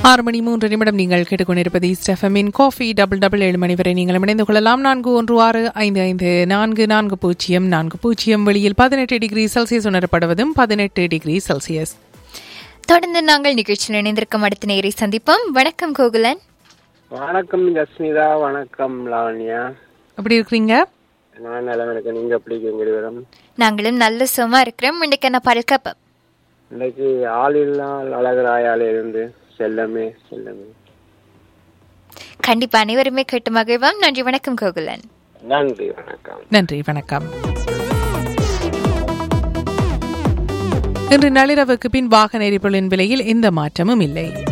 ஆறு மணி மூன்று நிமிடம் நீங்கள் கேட்டுக்கொண்டிருப்பது ஸ்டெஃபமின் காஃபி டபுள் டபுள் ஏழு மணி வரை நீங்கள் இணைந்து கொள்ளலாம் நான்கு ஒன்று ஆறு ஐந்து ஐந்து நான்கு நான்கு பூஜ்ஜியம் நான்கு பூஜ்ஜியம் வெளியில் பதினெட்டு டிகிரி செல்சியஸ் உணரப்படுவதும் பதினெட்டு டிகிரி செல்சியஸ் தொடர்ந்து நாங்கள் நிகழ்ச்சியில் இணைந்திருக்கும் அடுத்த நேரை சந்திப்போம் வணக்கம் கோகுலன் வணக்கம் ஜஸ்மிதா வணக்கம் லாவண்யா எப்படி இருக்கிறீங்க நான் நிலம் இருக்கேன் நீங்க எப்படி இருக்கீங்க இருவரும் நாங்களும் நல்ல சும்மா இருக்கிறோம் இன்றைக்கு என்ன பழக்கப்ப இன்னைக்கு ஆளில்லாம் அழகராயால இருந்து செல்லமே செல்லமே கண்டிப்பா அனைவருமே கேட்டு மகிழ்வோம் நன்றி வணக்கம் கோகுலன் நன்றி வணக்கம் நன்றி வணக்கம் இன்று நள்ளிரவுக்கு பின் வாகன எரிபொருளின் விலையில் எந்த மாற்றமும் இல்லை